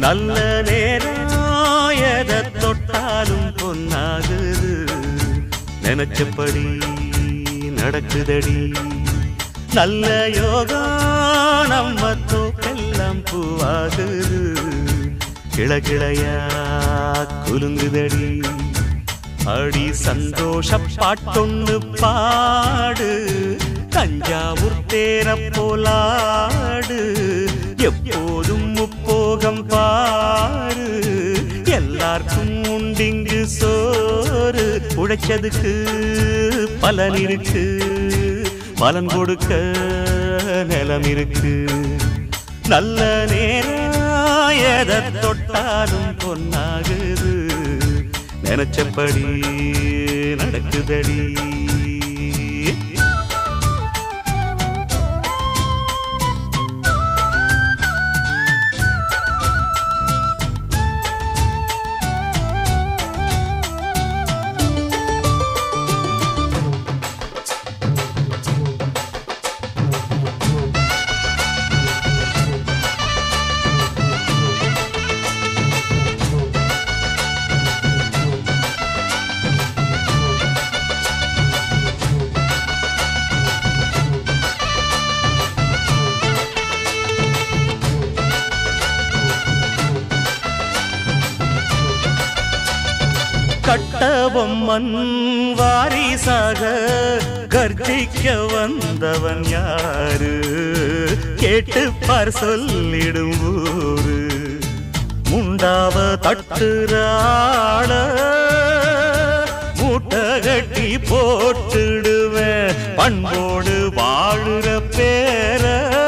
நல்ல நேரம் எதை தொட்டாலும் பொன்னாகுது நினைச்சபடி நடக்குதடி நல்ல யோகம் நம்ம தோக்கெல்லாம் பூவாகுது கிளகிளையா குலுங்குதடி அடி சந்தோஷ பாட்டொன்னு பாடு தஞ்சாவூர் தேர போலாடு எப்போதும் முப்போகம் பாரு எல்லாருக்கும் உண்டிங்கு சோறு உழைச்சதுக்கு பலன் இருக்கு பலன் கொடுக்க நிலம் இருக்கு நல்ல நேரம் எதை தொட்டாலும் பொன்னாகுது நினைச்சபடி நடக்குதடி கட்டபொம்மன் வாரிசாக கர்ஜிக்க வந்தவன் யாரு கேட்டு பார் சொல்லிடும் ஊரு முண்டாவ தட்டுறாள மூட்டை கட்டி போட்டுடுவேன் பண்போடு வாழுற பேர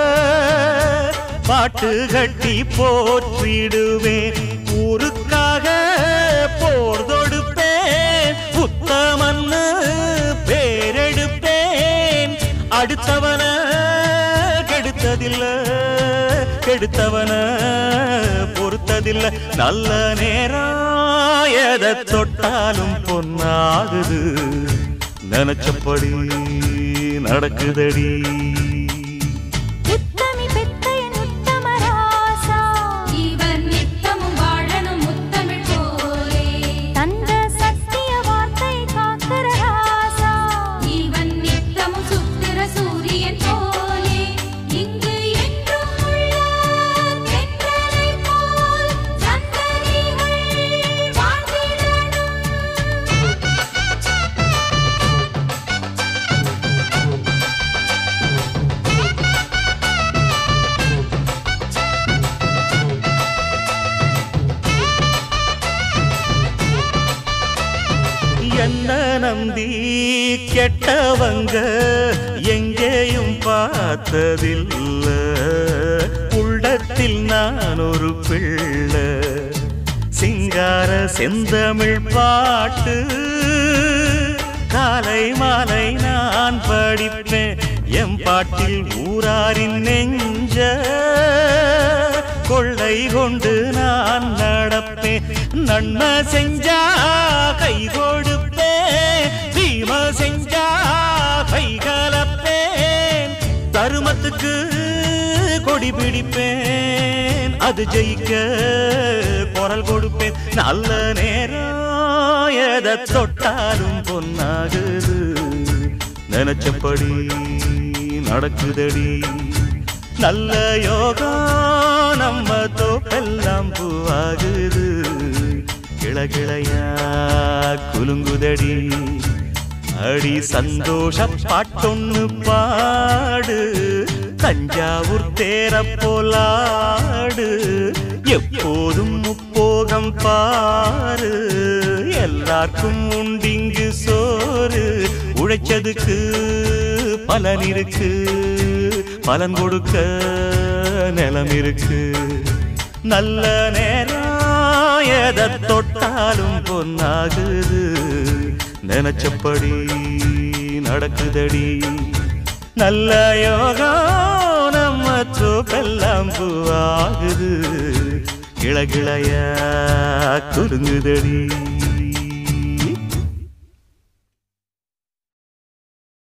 பாட்டு கட்டி போற்றிடுவேன் ஊருக்காக போர் தொடுப்பேன் உத்தமன்னு பேரெடுப்பேன் அடுத்தவன கெடுத்ததில்ல கெடுத்தவன பொறுத்ததில்ல நல்ல நேரம் எதை தொட்டாலும் பொன்னாகுது நினைச்சபடி நடக்குதடி உத்தமி பெத்தையன் உத்தமராசா இவன் நித்தமும் வாழணும் முத்தமிழ் போலே தந்த சத்திய வார்த்தை காக்கிற ராசா இவன் நித்தமும் சுத்திர சூரியன் போலே இங்கு என்றும் உள்ள தென்றலை போல் சந்ததிகள் வாழ்ந்திடணும் என்ன நம்பி கெட்டவங்க எங்கேயும் பார்த்ததில்ல உள்ளத்தில் நான் ஒரு பிள்ளை சிங்கார செந்தமிழ் பாட்டு காலை மாலை நான் படிப்பேன் எம் பாட்டில் ஊராரின் நெஞ்ச கொள்ளை கொண்டு நான் நடப்பேன் நன்மை செஞ்சா கை கொடுப்பேன் தீமை செஞ்சா கை கலப்பேன் தருமத்துக்கு கொடி பிடிப்பேன் அது ஜெயிக்க குரல் கொடுப்பேன் நல்ல நேரம் எதை தொட்டாலும் பொன்னாகுது நினைச்சபடி நடக்குதடி நல்ல யோகம் நம்ம தோப்பெல்லாம் பூவாகுது கிளகிளையா குலுங்குதடி அடி சந்தோஷ பாட்டொன்னு பாடு தஞ்சாவூர் தேர போலாடு எப்போதும் முப்போகம் பாரு எல்லாருக்கும் உண்டிங்கு சோறு உழைச்சதுக்கு பலன் இருக்கு பலன் கொடுக்க நிலம் இருக்கு நல்ல நேரம் எதை தொட்டாலும் பொன்னாகுது நினைச்சபடி நடக்குதடி நல்ல யோகம் நம்ம தோப்பெல்லாம் பூவாகுது கிளகிளையா குறுங்குதடி